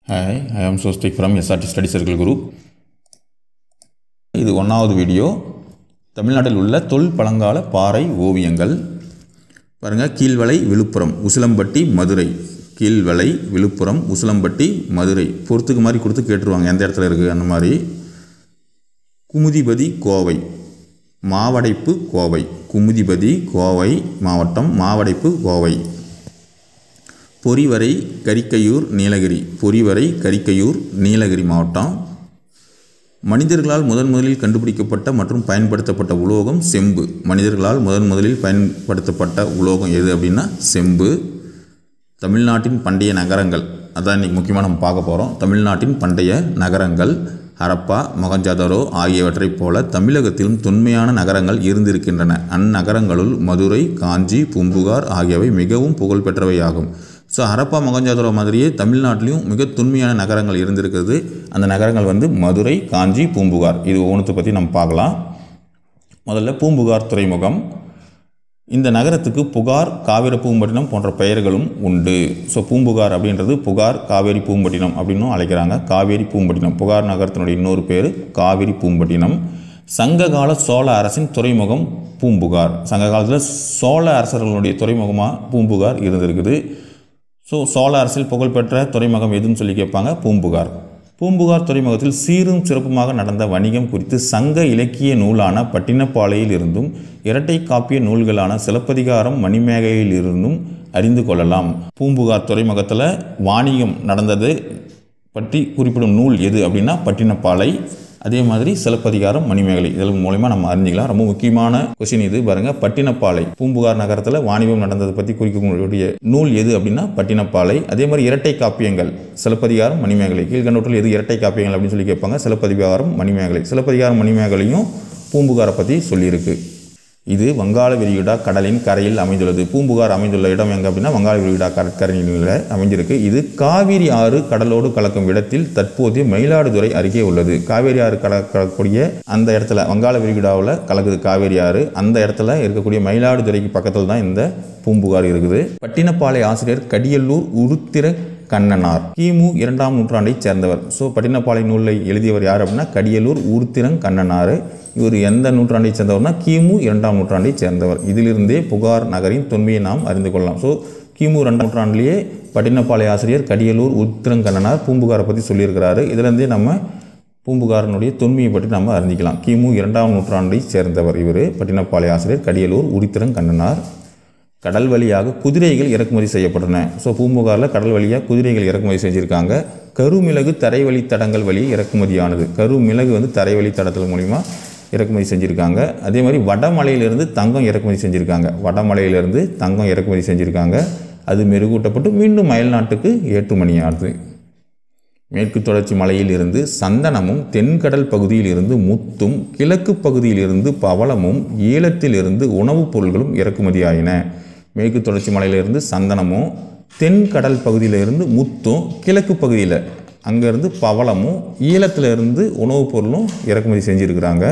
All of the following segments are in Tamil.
hi I am Sostik from SRT study circle group இது ஒன்றாவது வீடியோ தமிழ்நாட்டில் உள்ள தொல் பழங்கால பாறை ஓவியங்கள் பாருங்கள் கீழ்வளை விழுப்புரம் உசிலம்பட்டி மதுரை கீழ்வளை விழுப்புரம் உசிலம்பட்டி மதுரை பொறுத்துக்கு மாதிரி கொடுத்து கேட்டுருவாங்க எந்த இடத்துல இருக்குது அந்த மாதிரி குமுதிபதி கோவை மாவடைப்பு கோவை குமுதிபதி கோவை மாவட்டம் மாவடைப்பு கோவை பொறிவரை கரிக்கையூர் நீலகிரி பொறிவரை கரிக்கையூர் நீலகிரி மாவட்டம் மனிதர்களால் முதன் முதலில் கண்டுபிடிக்கப்பட்ட மற்றும் பயன்படுத்தப்பட்ட உலோகம் செம்பு மனிதர்களால் முதன் முதலில் பயன்படுத்தப்பட்ட உலோகம் எது அப்படின்னா செம்பு தமிழ்நாட்டின் பண்டைய நகரங்கள் அதான் இன்றைக்கி முக்கியமாக நம்ம பார்க்க போகிறோம் தமிழ்நாட்டின் பண்டைய நகரங்கள் ஹரப்பா மொகஞ்சாதரோ ஆகியவற்றைப் போல தமிழகத்திலும் தொன்மையான நகரங்கள் இருந்திருக்கின்றன அந்நகரங்களுள் மதுரை காஞ்சி பூம்புகார் ஆகியவை மிகவும் புகழ்பெற்றவையாகும் ஸோ ஹரப்பா மொகஞ்சாதரோ மாதிரியே தமிழ்நாட்டிலையும் மிக தொன்மையான நகரங்கள் இருந்திருக்கிறது அந்த நகரங்கள் வந்து மதுரை காஞ்சி பூம்புகார் இது ஒவ்வொன்றத்தை பற்றி நம்ம பார்க்கலாம் முதல்ல பூம்புகார் துறைமுகம் இந்த நகரத்துக்கு புகார் காவிரி பூம்பட்டினம் போன்ற பெயர்களும் உண்டு ஸோ பூம்புகார் அப்படின்றது புகார் காவேரி பூம்பட்டினம் அப்படின்னும் அழைக்கிறாங்க காவேரி பூம்பட்டினம் புகார் நகரத்தினுடைய இன்னொரு பேர் காவிரி பூம்பட்டினம் சங்ககால சோழ அரசின் துறைமுகம் பூம்புகார் சங்க காலத்தில் சோழ அரசர்களுடைய துறைமுகமாக பூம்புகார் இருந்திருக்குது ஸோ சோழ அரசில் புகழ்பெற்ற துறைமுகம் எதுன்னு சொல்லி கேட்பாங்க பூம்புகார் பூம்புகார் துறைமுகத்தில் சீரும் சிறப்புமாக நடந்த வணிகம் குறித்து சங்க இலக்கிய நூலான பட்டினப்பாளையில் இருந்தும் இரட்டை காப்பிய நூல்களான சிலப்பதிகாரம் மணிமேகையில் இருந்தும் அறிந்து கொள்ளலாம் பூம்புகார் துறைமுகத்தில் வாணிகம் நடந்தது பற்றி குறிப்பிடும் நூல் எது அப்படின்னா பட்டினப்பாலை அதே மாதிரி சிலப்பதிகாரம் மணிமேகலை இதன் மூலயமா நம்ம அறிஞ்சிக்கலாம் ரொம்ப முக்கியமான கொஸ்டின் இது பாருங்க பட்டினப்பாலை பூம்புகார் நகரத்தில் வாணிபம் நடந்ததை பற்றி குறிக்கக்கூடிய நூல் எது அப்படின்னா பட்டினப்பாலை அதே மாதிரி இரட்டை காப்பியங்கள் சிலப்பதிகாரம் மணிமேகலை கீழ்கண்டோட்டில் எது இரட்டை காப்பியங்கள் அப்படின்னு சொல்லி கேட்பாங்க சிலப்பதிகாரம் மணிமேகலை சிலப்பதிகாரம் மணிமேகலையும் பூம்புகாரை பற்றி சொல்லியிருக்கு இது வங்காள விரிகுடா கடலின் கரையில் அமைந்துள்ளது பூம்புகார் அமைந்துள்ள இடம் எங்கே அப்படின்னா வங்காள விரிகுடா கடற்கரையில் அமைஞ்சிருக்கு இது காவிரி ஆறு கடலோடு கலக்கும் இடத்தில் தற்போதைய மயிலாடுதுறை அருகே உள்ளது காவேரி ஆறு கலக்கக்கூடிய அந்த இடத்துல வங்காள விரிகுடாவில் கலக்குது காவேரி ஆறு அந்த இடத்துல இருக்கக்கூடிய மயிலாடுதுறைக்கு பக்கத்தில் தான் இந்த பூம்புகார் இருக்குது பட்டினப்பாலை ஆசிரியர் கடியல்லூர் உருத்திர கண்ணனார் கிமு இரண்டாம் நூற்றாண்டைச் சேர்ந்தவர் ஸோ பட்டினப்பாலை நூலை எழுதியவர் யார் அப்படின்னா கடியலூர் ஊர்த்திரங் கண்ணனார் இவர் எந்த நூற்றாண்டைச் சேர்ந்தவர்னா கிமு இரண்டாம் நூற்றாண்டைச் சேர்ந்தவர் இதிலிருந்தே புகார் நகரின் தொன்மையை நாம் அறிந்து கொள்ளலாம் ஸோ கிமு ரெண்டாம் நூற்றாண்டிலேயே பட்டினப்பாலை ஆசிரியர் கடியலூர் உத்திரங்கண்ணனார் பூம்புகாரை பற்றி சொல்லியிருக்கிறாரு இதிலிருந்தே நம்ம பூம்புகாரனுடைய தொன்மையை பற்றி நம்ம அறிஞ்சிக்கலாம் கிமு இரண்டாம் நூற்றாண்டை சேர்ந்தவர் இவர் பட்டினப்பாலை ஆசிரியர் கடியலூர் உரித்திரங்கண்ணனார் கடல் வழியாக குதிரைகள் இறக்குமதி செய்யப்பட்டன ஸோ பூம்புகாரில் கடல் வழியாக குதிரைகள் இறக்குமதி செஞ்சுருக்காங்க கருமிளகு தரைவழி தடங்கள் வழி இறக்குமதியானது கருமிளகு வந்து தரைவழி தடத்தல் மூலிமா இறக்குமதி செஞ்சுருக்காங்க அதே மாதிரி வடமலையிலிருந்து தங்கம் இறக்குமதி செஞ்சுருக்காங்க வடமலையிலிருந்து தங்கம் இறக்குமதி செஞ்சுருக்காங்க அது மெருகூட்டப்பட்டு மீண்டும் அயல்நாட்டுக்கு ஏற்றுமணியானது மேற்கு தொடர்ச்சி மலையில் இருந்து சந்தனமும் தென்கடல் பகுதியில் இருந்து முத்தும் கிழக்கு பகுதியில் இருந்து பவளமும் ஈழத்திலிருந்து உணவுப் பொருள்களும் இறக்குமதியாயின மேற்கு தொடர்ச்சி மலையிலிருந்து சந்தனமும் தென்கடல் பகுதியிலிருந்து முத்தும் கிழக்கு பகுதியில் அங்கேருந்து பவளமும் ஈழத்திலிருந்து உணவுப் பொருளும் இறக்குமதி செஞ்சுருக்கிறாங்க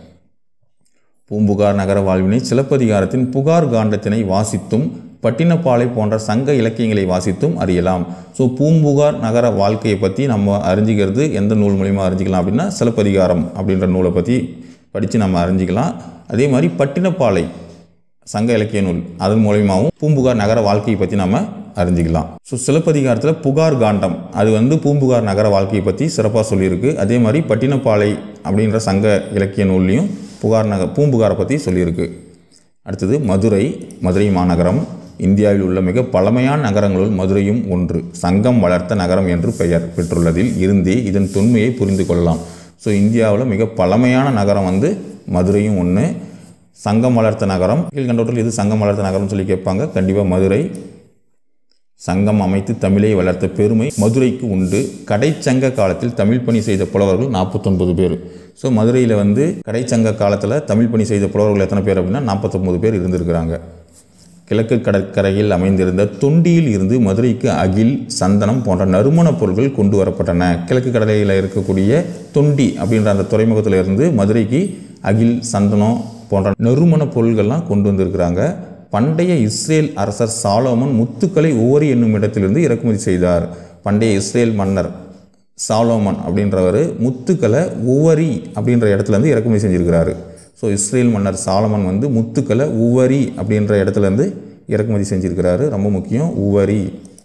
பூம்புகார் நகர வாழ்வினை சிலப்பதிகாரத்தின் புகார் காண்டத்தினை வாசித்தும் பட்டினப்பாலை போன்ற சங்க இலக்கியங்களை வாசித்தும் அறியலாம் ஸோ பூம்புகார் நகர வாழ்க்கையை பற்றி நம்ம அறிஞ்சிக்கிறது எந்த நூல் மூலிமா அறிஞ்சிக்கலாம் அப்படின்னா சிலப்பதிகாரம் அப்படின்ற நூலை பற்றி படித்து நம்ம அறிஞ்சிக்கலாம் அதே மாதிரி பட்டினப்பாலை சங்க இலக்கிய நூல் அதன் மூலியமாகவும் பூம்புகார் நகர வாழ்க்கையை பற்றி நம்ம அறிஞ்சிக்கலாம் ஸோ சிலப்பதிகாரத்தில் புகார் காண்டம் அது வந்து பூம்புகார் நகர வாழ்க்கையை பற்றி சிறப்பாக சொல்லியிருக்கு அதே மாதிரி பட்டினப்பாலை அப்படின்ற சங்க இலக்கிய நூல்லையும் புகார் நகர் பூம்புகாரை பற்றி சொல்லியிருக்கு அடுத்தது மதுரை மதுரை மாநகரம் இந்தியாவில் உள்ள மிக பழமையான நகரங்களுள் மதுரையும் ஒன்று சங்கம் வளர்த்த நகரம் என்று பெயர் பெற்றுள்ளதில் இருந்தே இதன் தொன்மையை புரிந்து கொள்ளலாம் ஸோ இந்தியாவில் மிக பழமையான நகரம் வந்து மதுரையும் ஒன்று சங்கம் வளர்த்த நகரம் கீழ்கண்டோட்டில் இது சங்கம் வளர்த்த நகரம்னு சொல்லி கேட்பாங்க கண்டிப்பாக மதுரை சங்கம் அமைத்து தமிழை வளர்த்த பெருமை மதுரைக்கு உண்டு கடைச்சங்க காலத்தில் தமிழ் பணி செய்த புலவர்கள் நாற்பத்தொன்பது பேர் ஸோ மதுரையில் வந்து கடைச்சங்க காலத்தில் தமிழ் பணி செய்த புலவர்கள் எத்தனை பேர் அப்படின்னா நாற்பத்தொம்பது பேர் இருந்திருக்கிறாங்க கிழக்கு கடற்கரையில் அமைந்திருந்த தொண்டியில் இருந்து மதுரைக்கு அகில் சந்தனம் போன்ற நறுமணப் பொருட்கள் கொண்டு வரப்பட்டன கிழக்கு கடலையில் இருக்கக்கூடிய தொண்டி அப்படின்ற அந்த துறைமுகத்தில் இருந்து மதுரைக்கு அகில் சந்தனம் போன்ற நறுமணப் பொருள்கள்லாம் கொண்டு வந்திருக்கிறாங்க பண்டைய இஸ்ரேல் அரசர் சாலோமன் முத்துக்களை ஓரி என்னும் இடத்திலிருந்து இறக்குமதி செய்தார் பண்டைய இஸ்ரேல் மன்னர் சாலோமன் அப்படின்றவர் முத்துக்களை உவரி அப்படின்ற இடத்துலேருந்து இறக்குமதி செஞ்சுருக்கிறாரு ஸோ இஸ்ரேல் மன்னர் சாலமன் வந்து முத்துக்களை உவரி அப்படின்ற இடத்துலேருந்து இறக்குமதி செஞ்சுருக்கிறாரு ரொம்ப முக்கியம் உவரி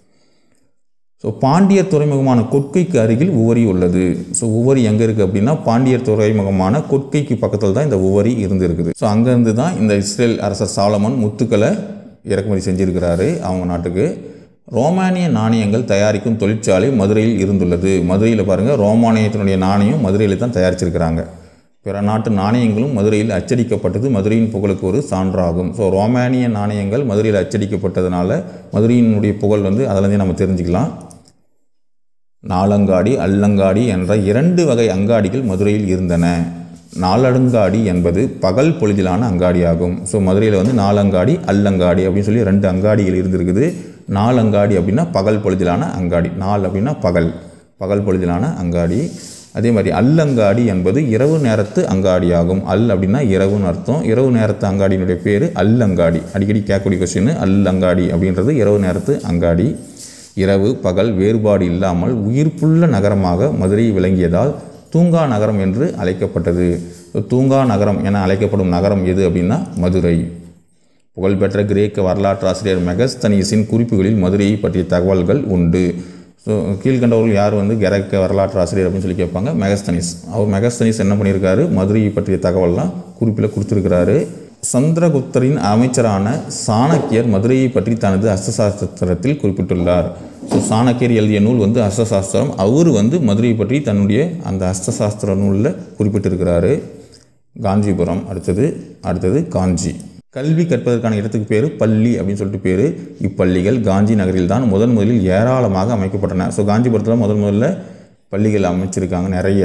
ஸோ பாண்டியர் துறைமுகமான கொட்கைக்கு அருகில் உவரி உள்ளது ஸோ உவரி எங்கே இருக்குது அப்படின்னா பாண்டியர் துறைமுகமான கொட்கைக்கு பக்கத்தில் தான் இந்த உவரி இருந்து இருக்குது ஸோ அங்கேருந்து தான் இந்த இஸ்ரேல் அரசர் சாலமன் முத்துக்களை இறக்குமதி செஞ்சுருக்கிறாரு அவங்க நாட்டுக்கு ரோமானிய நாணயங்கள் தயாரிக்கும் தொழிற்சாலை மதுரையில் இருந்துள்ளது மதுரையில் பாருங்கள் ரோமானியத்தினுடைய நாணயம் மதுரையில் தான் தயாரிச்சிருக்கிறாங்க பிற நாட்டு நாணயங்களும் மதுரையில் அச்சடிக்கப்பட்டது மதுரையின் புகழுக்கு ஒரு சான்றாகும் ஸோ ரோமானிய நாணயங்கள் மதுரையில் அச்சடிக்கப்பட்டதுனால மதுரையினுடைய புகழ் வந்து அதிலேருந்தே நம்ம தெரிஞ்சுக்கலாம் நாலங்காடி அல்லங்காடி என்ற இரண்டு வகை அங்காடிகள் மதுரையில் இருந்தன நாலடுங்காடி என்பது பகல் பொழுதிலான அங்காடியாகும் ஸோ மதுரையில் வந்து நாலங்காடி அல்லங்காடி அப்படின்னு சொல்லி ரெண்டு அங்காடிகள் இருந்திருக்குது நாலங்காடி அப்படின்னா பகல் பொழுதிலான அங்காடி நாள் அப்படின்னா பகல் பகல் பொழுதிலான அங்காடி அதே மாதிரி அல்லங்காடி என்பது இரவு நேரத்து அங்காடியாகும் அல் அப்படின்னா இரவுன்னு அர்த்தம் இரவு நேரத்து அங்காடியினுடைய பேர் அல்லங்காடி அடிக்கடி கேட்கக்கூடிய கொஸ்டின் அல்லங்காடி அப்படின்றது இரவு நேரத்து அங்காடி இரவு பகல் வேறுபாடு இல்லாமல் உயிர்ப்புள்ள நகரமாக மதுரை விளங்கியதால் தூங்கா நகரம் என்று அழைக்கப்பட்டது தூங்கா நகரம் என அழைக்கப்படும் நகரம் எது அப்படின்னா மதுரை புகழ்பெற்ற கிரேக்க வரலாற்றாசிரியர் மெகஸ்தனீஸின் குறிப்புகளில் மதுரையை பற்றிய தகவல்கள் உண்டு ஸோ கீழ்கண்டவர்கள் யார் வந்து கிரேக்க வரலாற்று ஆசிரியர் அப்படின்னு சொல்லி கேட்பாங்க மெகஸ்தனிஸ் அவர் மெகஸ்தனிஸ் என்ன பண்ணியிருக்காரு மதுரையை பற்றிய தகவல்லாம் குறிப்பில் கொடுத்துருக்கிறாரு சந்திரகுப்தரின் அமைச்சரான சாணக்கியர் மதுரையை பற்றி தனது அஸ்தசாஸ்திரத்தில் குறிப்பிட்டுள்ளார் ஸோ சாணக்கியர் எழுதிய நூல் வந்து அஸ்தசாஸ்திரம் அவர் வந்து மதுரையை பற்றி தன்னுடைய அந்த அஸ்தசாஸ்திர நூலில் குறிப்பிட்டிருக்கிறாரு காஞ்சிபுரம் அடுத்தது அடுத்தது காஞ்சி கல்வி கற்பதற்கான இடத்துக்கு பேர் பள்ளி அப்படின்னு சொல்லிட்டு பேர் இப்பள்ளிகள் காஞ்சி நகரில் தான் முதன் முதலில் ஏராளமாக அமைக்கப்பட்டன ஸோ காஞ்சிபுரத்தில் முதன் முதல்ல பள்ளிகள் அமைச்சிருக்காங்க நிறைய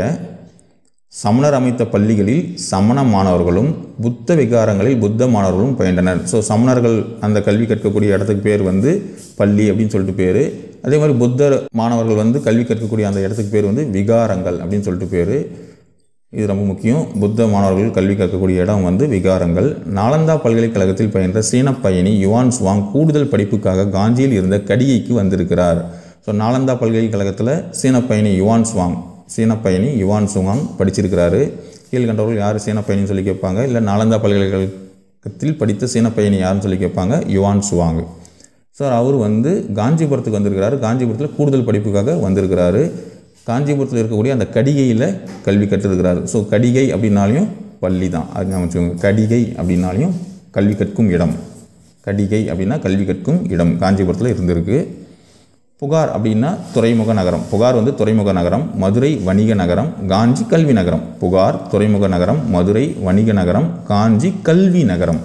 சமணர் அமைத்த பள்ளிகளில் சமண மாணவர்களும் புத்த விகாரங்களில் புத்த மாணவர்களும் பயின்றனர் ஸோ சமணர்கள் அந்த கல்வி கற்கக்கூடிய இடத்துக்கு பேர் வந்து பள்ளி அப்படின்னு சொல்லிட்டு பேர் அதே மாதிரி புத்தர் மாணவர்கள் வந்து கல்வி கற்கக்கூடிய அந்த இடத்துக்கு பேர் வந்து விகாரங்கள் அப்படின்னு சொல்லிட்டு பேர் இது ரொம்ப முக்கியம் புத்த மாணவர்கள் கல்வி கற்கக்கூடிய இடம் வந்து விகாரங்கள் நாலந்தா பல்கலைக்கழகத்தில் பயின்ற சீன பயணி யுவான் சுவாங் கூடுதல் படிப்புக்காக காஞ்சியில் இருந்த கடிகைக்கு வந்திருக்கிறார் ஸோ நாலந்தா பல்கலைக்கழகத்தில் சீன பயணி யுவான் சுவாங் சீன பயணி யுவான் சுவாங் படிச்சிருக்கிறாரு கீழ்கண்டவர்கள் யார் சீன பயணின்னு சொல்லி கேட்பாங்க இல்லை நாலந்தா பல்கலைக்கழகத்தில் படித்த சீன பயணி யாருன்னு சொல்லி கேட்பாங்க யுவான் சுவாங் சார் அவர் வந்து காஞ்சிபுரத்துக்கு வந்திருக்கிறாரு காஞ்சிபுரத்தில் கூடுதல் படிப்புக்காக வந்திருக்கிறாரு காஞ்சிபுரத்தில் இருக்கக்கூடிய அந்த கடிகையில் கல்வி கற்றிருக்கிறார் ஸோ கடிகை அப்படின்னாலையும் பள்ளி தான் அது ஞாபகம் வச்சுக்கோங்க கடிகை அப்படின்னாலையும் கல்வி கற்கும் இடம் கடிகை அப்படின்னா கல்வி கற்கும் இடம் காஞ்சிபுரத்தில் இருந்திருக்கு புகார் அப்படின்னா துறைமுக நகரம் புகார் வந்து துறைமுக நகரம் மதுரை வணிக நகரம் காஞ்சி கல்வி நகரம் புகார் துறைமுக நகரம் மதுரை வணிக நகரம் காஞ்சி கல்வி நகரம்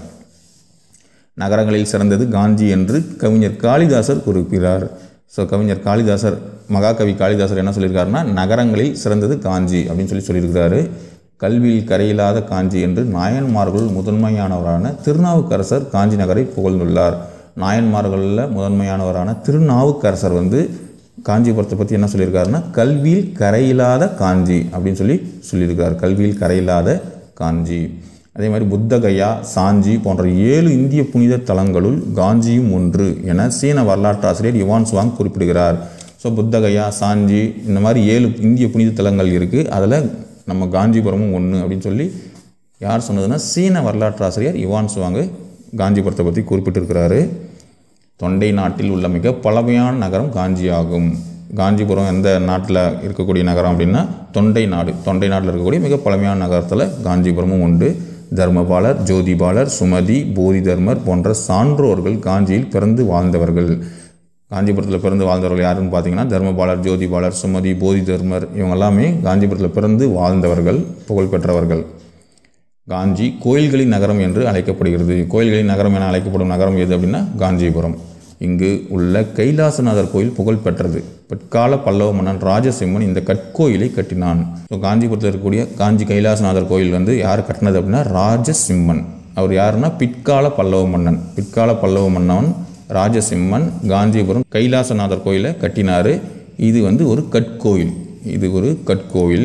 நகரங்களில் சிறந்தது காஞ்சி என்று கவிஞர் காளிதாசர் குறிப்பிடுகிறார் ஸோ கவிஞர் காளிதாசர் மகாகவி காளிதாசர் என்ன சொல்லியிருக்காருன்னா நகரங்களில் சிறந்தது காஞ்சி அப்படின்னு சொல்லி சொல்லியிருக்கிறாரு கல்வியில் கரையில்லாத காஞ்சி என்று நாயன்மார்கள் முதன்மையானவரான திருநாவுக்கரசர் காஞ்சி நகரை புகழ்ந்துள்ளார் நாயன்மார்களில் முதன்மையானவரான திருநாவுக்கரசர் வந்து காஞ்சிபுரத்தை பற்றி என்ன சொல்லியிருக்காருன்னா கல்வியில் கரையில்லாத காஞ்சி அப்படின்னு சொல்லி சொல்லியிருக்கார் கல்வியில் கரையில்லாத காஞ்சி அதே மாதிரி புத்தகயா சாஞ்சி போன்ற ஏழு இந்திய புனித தலங்களுள் காஞ்சியும் ஒன்று என சீன வரலாற்று ஆசிரியர் யுவான் சுவாங் குறிப்பிடுகிறார் ஸோ புத்தகயா சாஞ்சி இந்த மாதிரி ஏழு இந்திய புனித தலங்கள் இருக்குது அதில் நம்ம காஞ்சிபுரமும் ஒன்று அப்படின்னு சொல்லி யார் சொன்னதுன்னா சீன வரலாற்று ஆசிரியர் யுவான் சுவாங்கு காஞ்சிபுரத்தை பற்றி குறிப்பிட்டிருக்கிறாரு தொண்டை நாட்டில் உள்ள மிக பழமையான நகரம் காஞ்சி ஆகும் காஞ்சிபுரம் எந்த நாட்டில் இருக்கக்கூடிய நகரம் அப்படின்னா தொண்டை நாடு தொண்டை நாட்டில் இருக்கக்கூடிய மிக பழமையான நகரத்தில் காஞ்சிபுரமும் உண்டு தர்மபாலர் ஜோதிபாலர் சுமதி போதி தர்மர் போன்ற சான்றோர்கள் காஞ்சியில் பிறந்து வாழ்ந்தவர்கள் காஞ்சிபுரத்தில் பிறந்து வாழ்ந்தவர்கள் யாருன்னு பார்த்தீங்கன்னா தர்மபாலர் ஜோதிபாலர் சுமதி போதி தர்மர் இவங்க எல்லாமே காஞ்சிபுரத்தில் பிறந்து வாழ்ந்தவர்கள் புகழ்பெற்றவர்கள் காஞ்சி கோயில்களின் நகரம் என்று அழைக்கப்படுகிறது கோயில்களின் நகரம் என அழைக்கப்படும் நகரம் எது அப்படின்னா காஞ்சிபுரம் இங்கு உள்ள கைலாசநாதர் கோயில் புகழ் பெற்றது பிற்கால பல்லவ மன்னன் ராஜசிம்மன் இந்த கற்கோயிலை கட்டினான் ஸோ காஞ்சிபுரத்தில் இருக்கக்கூடிய காஞ்சி கைலாசநாதர் கோயில் வந்து யார் கட்டினது அப்படின்னா ராஜசிம்மன் அவர் யாருன்னா பிற்கால பல்லவ மன்னன் பிற்கால பல்லவ மன்னன் ராஜசிம்மன் காஞ்சிபுரம் கைலாசநாதர் கோயிலை கட்டினார் இது வந்து ஒரு கற்கோயில் இது ஒரு கற்கோயில்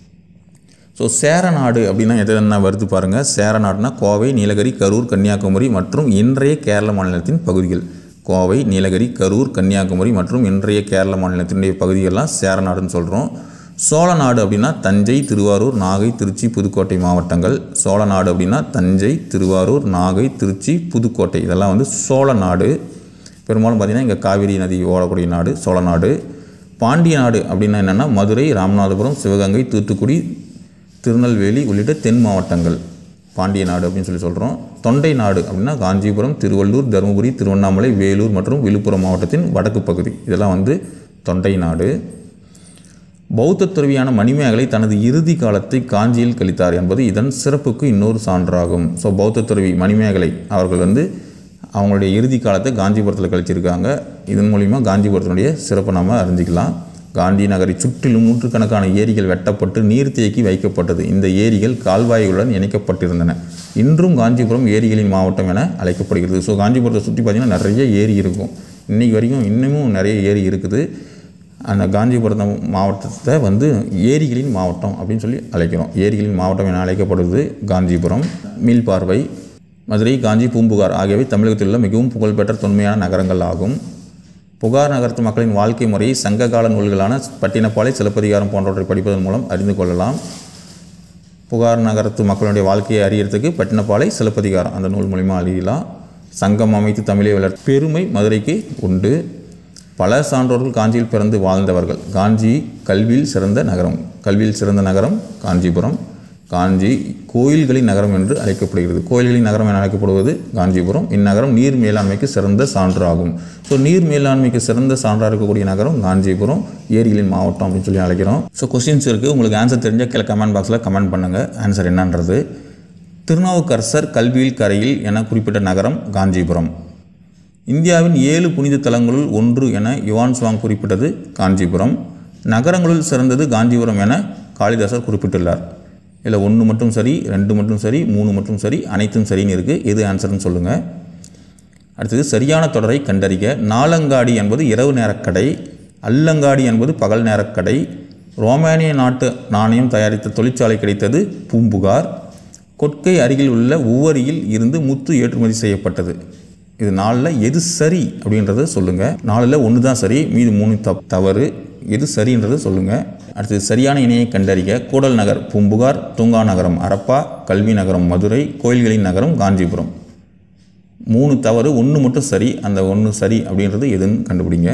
ஸோ சேரநாடு அப்படின்னா எது என்ன வருது பாருங்கள் சேரநாடுனா கோவை நீலகிரி கரூர் கன்னியாகுமரி மற்றும் இன்றைய கேரள மாநிலத்தின் பகுதிகள் கோவை நீலகிரி கரூர் கன்னியாகுமரி மற்றும் இன்றைய கேரள மாநிலத்தினுடைய பகுதியெல்லாம் சேரநாடுன்னு சொல்கிறோம் சோழநாடு அப்படின்னா தஞ்சை திருவாரூர் நாகை திருச்சி புதுக்கோட்டை மாவட்டங்கள் சோழநாடு அப்படின்னா தஞ்சை திருவாரூர் நாகை திருச்சி புதுக்கோட்டை இதெல்லாம் வந்து சோழநாடு பெரும்பாலும் பார்த்திங்கன்னா இங்கே காவிரி நதி ஓடக்கூடிய நாடு சோழநாடு பாண்டிய நாடு அப்படின்னா என்னென்னா மதுரை ராமநாதபுரம் சிவகங்கை தூத்துக்குடி திருநெல்வேலி உள்ளிட்ட தென் மாவட்டங்கள் பாண்டிய நாடு அப்படின்னு சொல்லி சொல்கிறோம் தொண்டை நாடு அப்படின்னா காஞ்சிபுரம் திருவள்ளூர் தருமபுரி திருவண்ணாமலை வேலூர் மற்றும் விழுப்புரம் மாவட்டத்தின் வடக்கு பகுதி இதெல்லாம் வந்து தொண்டை நாடு பௌத்த துறவியான மணிமேகலை தனது இறுதி காலத்தை காஞ்சியில் கழித்தார் என்பது இதன் சிறப்புக்கு இன்னொரு சான்றாகும் ஸோ பௌத்த துறவி மணிமேகலை அவர்கள் வந்து அவங்களுடைய இறுதி காலத்தை காஞ்சிபுரத்தில் கழிச்சிருக்காங்க இதன் மூலிமா காஞ்சிபுரத்தினுடைய சிறப்பை நம்ம அறிஞ்சிக்கலாம் காந்தி நகரை சுற்றிலும் நூற்றுக்கணக்கான ஏரிகள் வெட்டப்பட்டு நீர்த்தேக்கி வைக்கப்பட்டது இந்த ஏரிகள் கால்வாய்களுடன் இணைக்கப்பட்டிருந்தன இன்றும் காஞ்சிபுரம் ஏரிகளின் மாவட்டம் என அழைக்கப்படுகிறது ஸோ காஞ்சிபுரத்தை சுற்றி பார்த்திங்கன்னா நிறைய ஏரி இருக்கும் இன்றைக்கி வரைக்கும் இன்னமும் நிறைய ஏரி இருக்குது அந்த காஞ்சிபுரம் மாவட்டத்தை வந்து ஏரிகளின் மாவட்டம் அப்படின்னு சொல்லி அழைக்கிறோம் ஏரிகளின் மாவட்டம் என அழைக்கப்படுவது காஞ்சிபுரம் மீள்பார்வை மதுரை காஞ்சி பூம்புகார் ஆகியவை தமிழகத்தில் உள்ள மிகவும் புகழ்பெற்ற தொன்மையான நகரங்கள் ஆகும் புகார் நகரத்து மக்களின் வாழ்க்கை முறையை சங்ககால நூல்களான பட்டினப்பாலை சிலப்பதிகாரம் போன்றவற்றை படிப்பதன் மூலம் அறிந்து கொள்ளலாம் புகார் நகரத்து மக்களுடைய வாழ்க்கையை அறியறதுக்கு பட்டினப்பாலை சிலப்பதிகாரம் அந்த நூல் மூலிமா அறியலாம் சங்கம் அமைத்து தமிழை வளர் பெருமை மதுரைக்கு உண்டு பல சான்றோர்கள் காஞ்சியில் பிறந்து வாழ்ந்தவர்கள் காஞ்சி கல்வியில் சிறந்த நகரம் கல்வியில் சிறந்த நகரம் காஞ்சிபுரம் காஞ்சி கோயில்களின் நகரம் என்று அழைக்கப்படுகிறது கோயில்களின் நகரம் என அழைக்கப்படுவது காஞ்சிபுரம் இந்நகரம் நீர் மேலாண்மைக்கு சிறந்த சான்று ஆகும் ஸோ நீர் மேலாண்மைக்கு சிறந்த சான்றாக இருக்கக்கூடிய நகரம் காஞ்சிபுரம் ஏரிகளின் மாவட்டம் அப்படின்னு சொல்லி அழைக்கிறோம் ஸோ கொஸ்டின்ஸ் இருக்குது உங்களுக்கு ஆன்சர் தெரிஞ்சால் கீழே கமெண்ட் பாக்ஸில் கமெண்ட் பண்ணுங்கள் ஆன்சர் என்னன்றது திருநாவுக்கரசர் கல்வியில் கரையில் என குறிப்பிட்ட நகரம் காஞ்சிபுரம் இந்தியாவின் ஏழு புனித தலங்களுள் ஒன்று என யுவான் சுவாங் குறிப்பிட்டது காஞ்சிபுரம் நகரங்களுள் சிறந்தது காஞ்சிபுரம் என காளிதாசர் குறிப்பிட்டுள்ளார் இதில் ஒன்று மட்டும் சரி ரெண்டு மட்டும் சரி மூணு மட்டும் சரி அனைத்தும் சரின்னு இருக்குது எது ஆன்சர்னு சொல்லுங்கள் அடுத்தது சரியான தொடரை கண்டறிக நாலங்காடி என்பது இரவு நேரக்கடை அல்லங்காடி என்பது பகல் நேரக்கடை ரோமானிய நாட்டு நாணயம் தயாரித்த தொழிற்சாலை கிடைத்தது பூம்புகார் கொட்கை அருகில் உள்ள உவரியில் இருந்து முத்து ஏற்றுமதி செய்யப்பட்டது இது நாலில் எது சரி அப்படின்றத சொல்லுங்கள் நாலில் ஒன்று தான் சரி மீது மூணு தப் தவறு எது சரின்றதை சொல்லுங்கள் அடுத்தது சரியான இணையை கண்டறிக கூடல் நகர் பூம்புகார் தூங்கா நகரம் அரப்பா கல்வி நகரம் மதுரை கோயில்களின் நகரம் காஞ்சிபுரம் மூணு தவறு ஒன்று மட்டும் சரி அந்த ஒன்று சரி அப்படின்றது எதுன்னு கண்டுபிடிங்க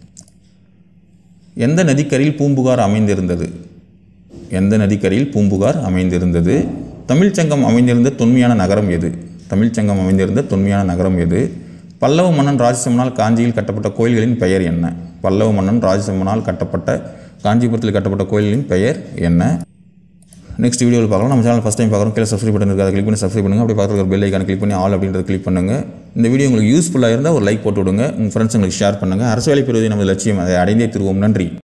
எந்த நதிக்கரையில் பூம்புகார் அமைந்திருந்தது எந்த நதிக்கரையில் பூம்புகார் அமைந்திருந்தது தமிழ்ச்சங்கம் அமைந்திருந்த தொன்மையான நகரம் எது தமிழ்ச்சங்கம் அமைந்திருந்த தொன்மையான நகரம் எது பல்லவ மன்னன் ராஜசம்மனால் காஞ்சியில் கட்டப்பட்ட கோயில்களின் பெயர் என்ன பல்லவ மன்னன் ராஜசம்மனால் கட்டப்பட்ட காஞ்சிபுரத்தில் கட்டப்பட்ட கோயில்களின் பெயர் என்ன நெக்ஸ்ட் வீடியோவில் பார்க்கலாம் நம்ம சேனல் ஃபஸ்ட் டைம் பார்க்குறோம் கீழே சப்ஸ்கிரைப் பட்டன் இருக்குது அதை கிளிக் பண்ணி சப்ஸ்கிரைப் பண்ணுங்கள் அப்படி பார்க்குற பெல் ஐக்கான கிளிக் பண்ணி ஆல் அப்படின்றத கிளிக் பண்ணுங்கள் இந்த வீடியோ உங்களுக்கு யூஸ்ஃபுல்லாக இருந்தால் ஒரு லைக் போட்டு விடுங்க உங்கள் ஃப்ரெண்ட்ஸ் உங்களுக்கு ஷேர் பண்ணுங்கள் அரசு வேலை பெறுவதை நமது லட்சியம் அதை அடைந்தே திருவோம் நன்றி